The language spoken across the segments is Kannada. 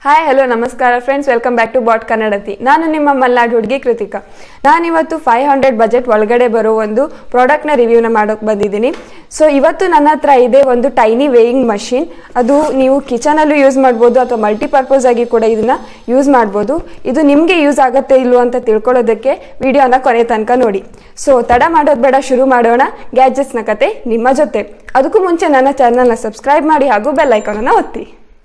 ಹಾಯ್ ಹಲೋ ನಮಸ್ಕಾರ friends welcome back to Bhat Kannadati ನಾನು ನಿಮ್ಮ ಮಲ್ನಾಡ್ ಹುಡುಗಿ ಕೃತಿಕಾ ನಾನಿವತ್ತು ಫೈವ್ ಹಂಡ್ರೆಡ್ ಬಜೆಟ್ ಒಳಗಡೆ ಬರೋ ಒಂದು ಪ್ರಾಡಕ್ಟ್ನ ರಿವ್ಯೂನ ಮಾಡೋಕೆ ಬಂದಿದ್ದೀನಿ ಸೊ ಇವತ್ತು ನನ್ನ ಹತ್ರ ಇದೆ ಒಂದು ಟೈನಿ ವೇಯಿಂಗ್ ಮಷಿನ್ ಅದು ನೀವು ಕಿಚನಲ್ಲೂ ಯೂಸ್ ಮಾಡ್ಬೋದು ಅಥವಾ ಮಲ್ಟಿಪರ್ಪಸ್ ಆಗಿ ಕೂಡ ಇದನ್ನ ಯೂಸ್ ಮಾಡ್ಬೋದು ಇದು ನಿಮಗೆ ಯೂಸ್ ಆಗುತ್ತೆ ಇಲ್ವೋ ಅಂತ ತಿಳ್ಕೊಳ್ಳೋದಕ್ಕೆ ವಿಡಿಯೋನ ಕೊನೆ ತನಕ ನೋಡಿ ಸೊ ತಡ ಮಾಡೋದು ಬೇಡ ಶುರು ಮಾಡೋಣ ಗ್ಯಾಜೆಟ್ಸ್ನ ಕತೆ ನಿಮ್ಮ ಜೊತೆ ಅದಕ್ಕೂ ಮುಂಚೆ ನನ್ನ ಚಾನಲ್ನ ಸಬ್ಸ್ಕ್ರೈಬ್ ಮಾಡಿ ಹಾಗೂ ಬೆಲ್ ಐಕಾನನ್ನು ಒತ್ತಿ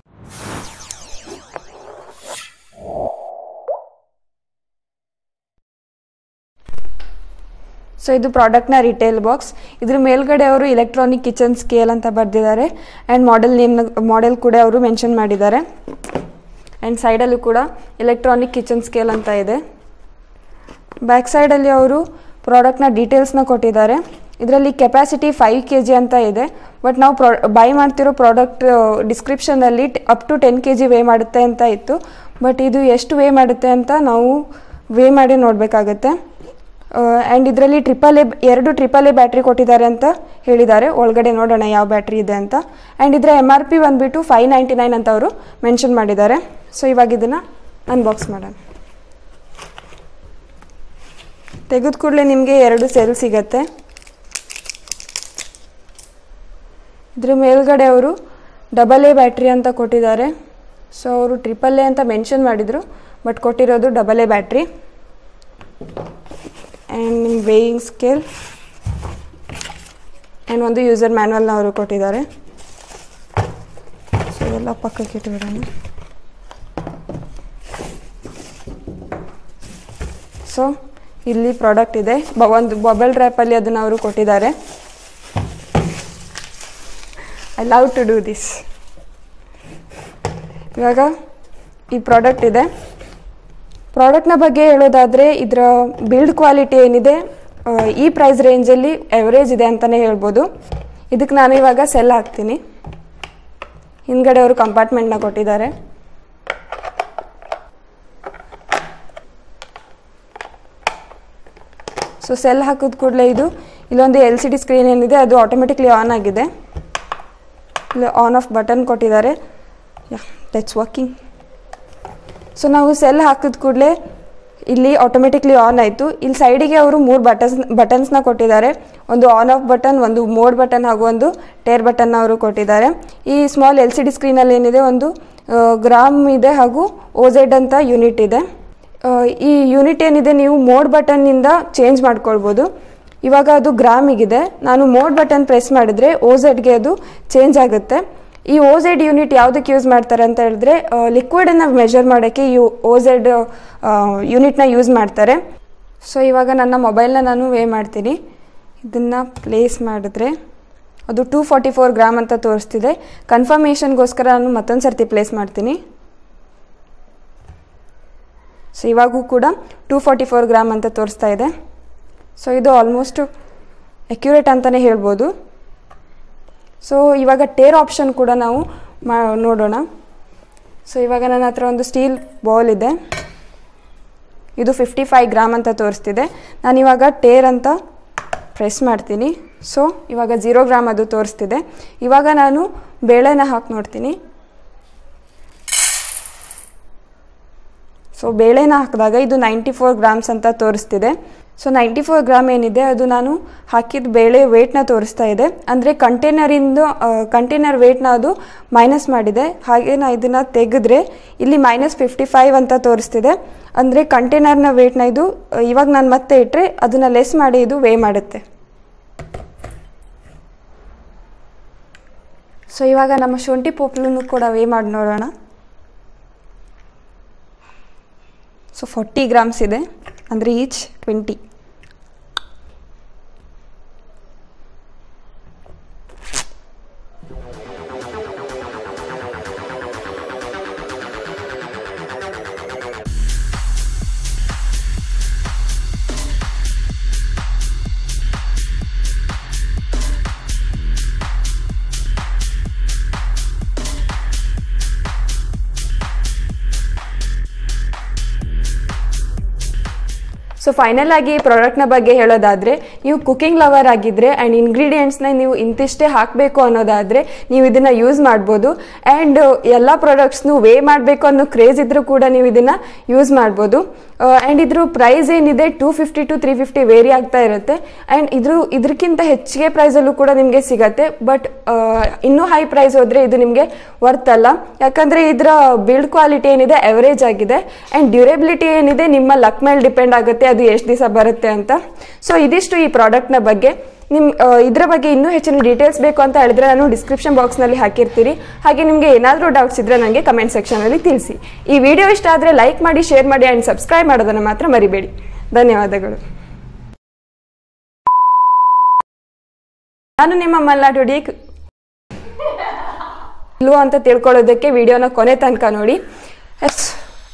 ಸೊ ಇದು ಪ್ರಾಡಕ್ಟ್ನ ರಿಟೇಲ್ ಬಾಕ್ಸ್ ಇದ್ರ ಮೇಲ್ಗಡೆ ಅವರು ಇಲೆಕ್ಟ್ರಾನಿಕ್ ಕಿಚನ್ ಸ್ಕೇಲ್ ಅಂತ ಬರೆದಿದ್ದಾರೆ ಆ್ಯಂಡ್ ಮಾಡೆಲ್ ನೇಮ್ ಮಾಡೆಲ್ ಕೂಡ ಅವರು ಮೆನ್ಷನ್ ಮಾಡಿದ್ದಾರೆ ಆ್ಯಂಡ್ ಸೈಡಲ್ಲೂ ಕೂಡ ಎಲೆಕ್ಟ್ರಾನಿಕ್ ಕಿಚನ್ ಸ್ಕೇಲ್ ಅಂತ ಇದೆ ಬ್ಯಾಕ್ ಸೈಡಲ್ಲಿ ಅವರು ಪ್ರಾಡಕ್ಟ್ನ ಡೀಟೇಲ್ಸ್ನ ಕೊಟ್ಟಿದ್ದಾರೆ ಇದರಲ್ಲಿ ಕೆಪಾಸಿಟಿ ಫೈವ್ ಕೆ ಜಿ ಅಂತ ಇದೆ ಬಟ್ ನಾವು ಪ್ರೊ ಬೈ ಮಾಡ್ತಿರೋ ಪ್ರಾಡಕ್ಟ್ ಡಿಸ್ಕ್ರಿಪ್ಷನಲ್ಲಿ up to ten K G weigh ಮಾಡುತ್ತೆ ಅಂತ ಇತ್ತು ಬಟ್ ಇದು ಎಷ್ಟು ವೇ ಮಾಡುತ್ತೆ ಅಂತ ನಾವು ವೇ ಮಾಡಿ ನೋಡಬೇಕಾಗತ್ತೆ ಆ್ಯಂಡ್ ಇದರಲ್ಲಿ ಟ್ರಿಪಲ್ ಎ ಎರಡು ಟ್ರಿಪಲ್ ಎ ಬ್ಯಾಟ್ರಿ ಕೊಟ್ಟಿದ್ದಾರೆ ಅಂತ ಹೇಳಿದ್ದಾರೆ ಒಳಗಡೆ ನೋಡೋಣ ಯಾವ ಬ್ಯಾಟ್ರಿ ಇದೆ ಅಂತ ಆ್ಯಂಡ್ ಇದರ ಎಮ್ ಆರ್ ಪಿ ಬಂದುಬಿಟ್ಟು ಫೈವ್ ನೈಂಟಿ ನೈನ್ ಅಂತ ಅವರು ಮೆನ್ಷನ್ ಮಾಡಿದ್ದಾರೆ ಸೊ ಇವಾಗ ಇದನ್ನು ಅನ್ಬಾಕ್ಸ್ ಮಾಡೋಣ ತೆಗೆದ ಕೂಡಲೇ ನಿಮಗೆ ಎರಡು ಸೆಲ್ ಸಿಗತ್ತೆ ಇದ್ರ ಮೇಲ್ಗಡೆ ಅವರು ಡಬಲ್ ಎ ಬ್ಯಾಟ್ರಿ ಅಂತ ಕೊಟ್ಟಿದ್ದಾರೆ ಸೊ ಅವರು ಟ್ರಿಪಲ್ ಎ ಅಂತ ಮೆನ್ಷನ್ ಮಾಡಿದರು ಬಟ್ ಕೊಟ್ಟಿರೋದು ಡಬಲ್ ಎ ಬ್ಯಾಟ್ರಿ ಆ್ಯಂಡ್ ನಿಮ್ಮ ವೇಯಿಂಗ್ ಸ್ಕೇಲ್ ಆ್ಯಂಡ್ ಒಂದು ಯೂಸರ್ ಮ್ಯಾನ್ಯಲ್ನ ಅವರು ಕೊಟ್ಟಿದ್ದಾರೆ ಸೊ ಎಲ್ಲ ಪಕ್ಕಕ್ಕೆ ಇಟ್ಬಿಡೋಣ ಸೊ ಇಲ್ಲಿ ಪ್ರಾಡಕ್ಟ್ ಇದೆ ಬ ಒಂದು ಬಬಲ್ ರ್ಯಾಪಲ್ಲಿ ಅದನ್ನು ಅವರು ಕೊಟ್ಟಿದ್ದಾರೆ I love to do this ಇವಾಗ ಈ ಪ್ರಾಡಕ್ಟ್ ಇದೆ ಪ್ರಾಡಕ್ಟ್ನ ಬಗ್ಗೆ ಹೇಳೋದಾದರೆ ಇದರ ಬಿಲ್ಡ್ ಕ್ವಾಲಿಟಿ ಏನಿದೆ ಆ, ಈ ಪ್ರೈಸ್ ರೇಂಜಲ್ಲಿ ಎವರೇಜ್ ಇದೆ ಅಂತಲೇ ಹೇಳ್ಬೋದು ಇದಕ್ಕೆ ನಾನು ಇವಾಗ ಸೆಲ್ ಹಾಕ್ತೀನಿ ಹಿಂದ್ಗಡೆ ಅವರು ಕಂಪಾರ್ಟ್ಮೆಂಟ್ನ ಕೊಟ್ಟಿದ್ದಾರೆ ಸೊ ಸೆಲ್ ಹಾಕಿದ ಕೂಡಲೇ ಇದು ಇಲ್ಲೊಂದು ಎಲ್ ಸಿ ಡಿ ಸ್ಕ್ರೀನ್ ಏನಿದೆ ಅದು ಆಟೋಮೆಟಿಕ್ಲಿ ಆನ್ ಆಗಿದೆ ಇಲ್ಲಿ ಆನ್ ಆಫ್ ಬಟನ್ ಕೊಟ್ಟಿದ್ದಾರೆ ಯಾ ದಟ್ಸ್ ವರ್ಕಿಂಗ್ ಸೊ ನಾವು ಸೆಲ್ ಹಾಕಿದ ಕೂಡಲೇ ಇಲ್ಲಿ ಆಟೋಮೆಟಿಕ್ಲಿ ಆನ್ ಆಯಿತು ಇಲ್ಲಿ ಸೈಡಿಗೆ ಅವರು ಮೂರು ಬಟನ್ಸ್ ಬಟನ್ಸ್ನ ಕೊಟ್ಟಿದ್ದಾರೆ ಒಂದು ಆನ್ ಆಫ್ ಬಟನ್ ಒಂದು ಮೋಡ್ ಬಟನ್ ಹಾಗೂ ಒಂದು ಟೇರ್ ಬಟನ್ನ ಅವರು ಕೊಟ್ಟಿದ್ದಾರೆ ಈ ಸ್ಮಾಲ್ ಎಲ್ ಸಿ ಡಿ ಸ್ಕ್ರೀನಲ್ಲಿ ಏನಿದೆ ಒಂದು ಗ್ರಾಮ್ ಇದೆ ಹಾಗೂ ಓಝೆಡ್ ಅಂತ ಯೂನಿಟ್ ಇದೆ ಆ, ಈ ಯೂನಿಟ್ ಏನಿದೆ ನೀವು ಮೋಡ್ ಬಟನ್ನಿಂದ ಚೇಂಜ್ ಮಾಡ್ಕೊಳ್ಬೋದು ಇವಾಗ ಅದು ಗ್ರಾಮಿಗಿದೆ ನಾನು ಮೋಡ್ ಬಟನ್ ಪ್ರೆಸ್ ಮಾಡಿದರೆ ಓಝೆಡ್ಗೆ ಅದು ಚೇಂಜ್ ಆಗುತ್ತೆ ಈ ಓಝೆಡ್ ಯೂನಿಟ್ ಯಾವುದಕ್ಕೆ ಯೂಸ್ ಮಾಡ್ತಾರೆ ಅಂತ ಹೇಳಿದ್ರೆ ಲಿಕ್ವಿಡನ್ನು ಮೆಷರ್ ಮಾಡೋಕ್ಕೆ ಈ ಓಝೆಡ್ ಯೂನಿಟ್ನ ಯೂಸ್ ಮಾಡ್ತಾರೆ ಸೊ ಇವಾಗ ನನ್ನ ಮೊಬೈಲ್ನ ನಾನು ವೇ ಮಾಡ್ತೀನಿ ಇದನ್ನು ಪ್ಲೇಸ್ ಮಾಡಿದ್ರೆ ಅದು ಟೂ ಫಾರ್ಟಿ ಫೋರ್ ಗ್ರಾಮ್ ಅಂತ ತೋರಿಸ್ತಿದೆ ಕನ್ಫರ್ಮೇಷನ್ಗೋಸ್ಕರ ನಾನು ಮತ್ತೊಂದು ಸರ್ತಿ ಪ್ಲೇಸ್ ಮಾಡ್ತೀನಿ ಸೊ ಇವಾಗೂ ಕೂಡ ಟೂ ಫಾರ್ಟಿ ಫೋರ್ ಗ್ರಾಮ್ ಅಂತ ತೋರಿಸ್ತಾ ಇದೆ ಸೊ ಇದು ಆಲ್ಮೋಸ್ಟು ಅಕ್ಯುರೇಟ್ ಅಂತಲೇ ಹೇಳ್ಬೋದು ಸೊ ಇವಾಗ ಟೇರ್ ಆಪ್ಷನ್ ಕೂಡ ನಾವು ಮಾ ನೋಡೋಣ ಸೊ ಇವಾಗ ನನ್ನ ಹತ್ರ ಒಂದು ಸ್ಟೀಲ್ ಬೌಲ್ ಇದೆ ಇದು ಫಿಫ್ಟಿ ಫೈವ್ ಗ್ರಾಮ್ ಅಂತ ತೋರಿಸ್ತಿದೆ ನಾನು ಇವಾಗ ಟೇರ್ ಅಂತ ಪ್ರೆಸ್ ಮಾಡ್ತೀನಿ ಸೊ ಇವಾಗ ಜೀರೋ ಗ್ರಾಮ್ ಅದು ತೋರಿಸ್ತಿದೆ ಇವಾಗ ನಾನು ಬೇಳೆನ ಹಾಕಿ ನೋಡ್ತೀನಿ ಸೊ ಬೇಳೆನ ಹಾಕಿದಾಗ ಇದು ನೈಂಟಿ ಫೋರ್ ಗ್ರಾಮ್ಸ್ ಅಂತ ತೋರಿಸ್ತಿದೆ ಸೊ ನೈಂಟಿ ಫೋರ್ ಗ್ರಾಮ್ ಏನಿದೆ ಅದು ನಾನು ಹಾಕಿದ ಬೇಳೆ ವೇಟ್ನ ತೋರಿಸ್ತಾ ಇದೆ ಅಂದರೆ ಕಂಟೈನರಿಂದ ಕಂಟೈನರ್ ವೇಟ್ನ ಅದು ಮೈನಸ್ ಮಾಡಿದೆ ಹಾಗೆ ನಾ ಇದನ್ನು ತೆಗೆದ್ರೆ ಇಲ್ಲಿ ಮೈನಸ್ ಫಿಫ್ಟಿ ಫೈವ್ ಅಂತ ತೋರಿಸ್ತಿದೆ ಅಂದರೆ ಕಂಟೈನರ್ನ ವೇಟ್ನ ಇದು ಆ, ಇವಾಗ ನಾನು ಮತ್ತೆ ಇಟ್ಟರೆ ಅದನ್ನು ಲೆಸ್ ಮಾಡಿ ಇದು ವೇ ಮಾಡುತ್ತೆ ಸೊ ಇವಾಗ ನಮ್ಮ ಶುಂಠಿ ಪೋಪ್ಲನ್ನು ಕೂಡ ವೇ ಮಾಡಿ ನೋಡೋಣ ಸೊ ಫಾರ್ಟಿ ಗ್ರಾಮ್ಸ್ ಇದೆ ಅಂದರೆ ಈಚ್ ಟ್ವೆಂಟಿ ಸೊ ಫೈನಲ್ ಆಗಿ ಈ ಪ್ರಾಡಕ್ಟ್ನ ಬಗ್ಗೆ ಹೇಳೋದಾದರೆ ನೀವು ಕುಕಿಂಗ್ ಲವರ್ ಆಗಿದ್ದರೆ ಆ್ಯಂಡ್ ಇಂಗ್ರೀಡಿಯೆಂಟ್ಸ್ನ ನೀವು ಇಂತಿಷ್ಟೇ ಹಾಕಬೇಕು ಅನ್ನೋದಾದರೆ ನೀವು ಇದನ್ನು ಯೂಸ್ ಮಾಡ್ಬೋದು ಆ್ಯಂಡ್ ಎಲ್ಲ ಪ್ರಾಡಕ್ಟ್ಸ್ನು ವೇ ಮಾಡಬೇಕು ಅನ್ನೋ ಕ್ರೇಜ್ ಇದ್ದರೂ ಕೂಡ ನೀವು ಇದನ್ನು ಯೂಸ್ ಮಾಡ್ಬೋದು ಆ್ಯಂಡ್ ಇದ್ರ ಪ್ರೈಸ್ ಏನಿದೆ two fifty to three fifty vary ಆಗ್ತಾ ಇರುತ್ತೆ ಆ್ಯಂಡ್ ಇದ್ರ ಇದಕ್ಕಿಂತ ಹೆಚ್ಚಿಗೆ ಪ್ರೈಸಲ್ಲೂ ಕೂಡ ನಿಮಗೆ ಸಿಗತ್ತೆ ಬಟ್ ಇನ್ನೂ ಹೈ ಪ್ರೈಸ್ ಹೋದರೆ ಇದು ನಿಮಗೆ ವರ್ತ್ ಅಲ್ಲ ಯಾಕಂದರೆ ಇದರ ಬಿಲ್ಡ್ ಕ್ವಾಲಿಟಿ ಏನಿದೆ ಎವರೇಜ್ ಆಗಿದೆ ಆ್ಯಂಡ್ ಡ್ಯೂರೇಬಿಲಿಟಿ ಏನಿದೆ ನಿಮ್ಮ ಲಕ್ ಮೇಲೆ ಡಿಪೆಂಡ್ ಆಗುತ್ತೆ ಅದು ಎಷ್ಟು ದಿವಸ ಬರುತ್ತೆ ಅಂತ ಸೊ ಇದಿಷ್ಟು ಈ ಪ್ರಾಡಕ್ಟ್ನ ಬಗ್ಗೆ ನಿಮ್ಮ ಇದರ ಬಗ್ಗೆ ಇನ್ನೂ ಹೆಚ್ಚಿನ ಡೀಟೇಲ್ಸ್ ಬೇಕು ಅಂತ ಹೇಳಿದ್ರೆ ನಾನು ಡಿಸ್ಕ್ರಿಪ್ಷನ್ ಬಾಕ್ಸ್ನಲ್ಲಿ ಹಾಕಿರ್ತೀನಿ ಹಾಗೆ ನಿಮಗೆ ಏನಾದರೂ ಡೌಟ್ಸ್ ಇದ್ದರೆ ನನಗೆ ಕಮೆಂಟ್ ಸೆಕ್ಷನಲ್ಲಿ ತಿಳಿಸಿ ಈ ವಿಡಿಯೋ ಇಷ್ಟ ಆದರೆ ಲೈಕ್ ಮಾಡಿ ಶೇರ್ ಮಾಡಿ ಆ್ಯಂಡ್ ಸಬ್ಸ್ಕ್ರೈಬ್ ಮಾಡೋದನ್ನು ಮಾತ್ರ ಮರಿಬೇಡಿ ಧನ್ಯವಾದಗಳು ನಾನು ನಿಮ್ಮ ಮಲ್ನಾಡುಡಿ ಇಲ್ವೋ ಅಂತ ತಿಳ್ಕೊಳ್ಳೋದಕ್ಕೆ ವಿಡಿಯೋನ ಕೊನೆ ತನಕ ನೋಡಿ ಎಸ್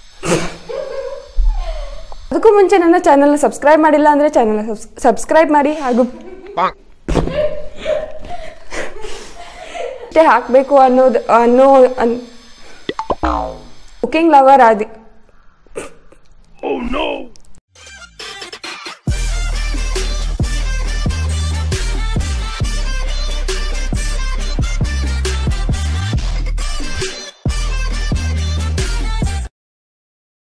ಅದಕ್ಕೂ ಮುಂಚೆ ನನ್ನ ಚಾನಲ್ನ ಸಬ್ಸ್ಕ್ರೈಬ್ ಮಾಡಿಲ್ಲ ಅಂದರೆ ಚಾನಲ್ನ ಸಬ್ಸ್ಕ್ರೈಬ್ ಮಾಡಿ ಹಾಗೂ ಅಷ್ಟೇ ಹಾಕಬೇಕು ಅನ್ನೋದು ಅನ್ನೋ ಅನ್ ಕುಕಿಂಗ್ ಲವರ್ ಆದಿ Oh no!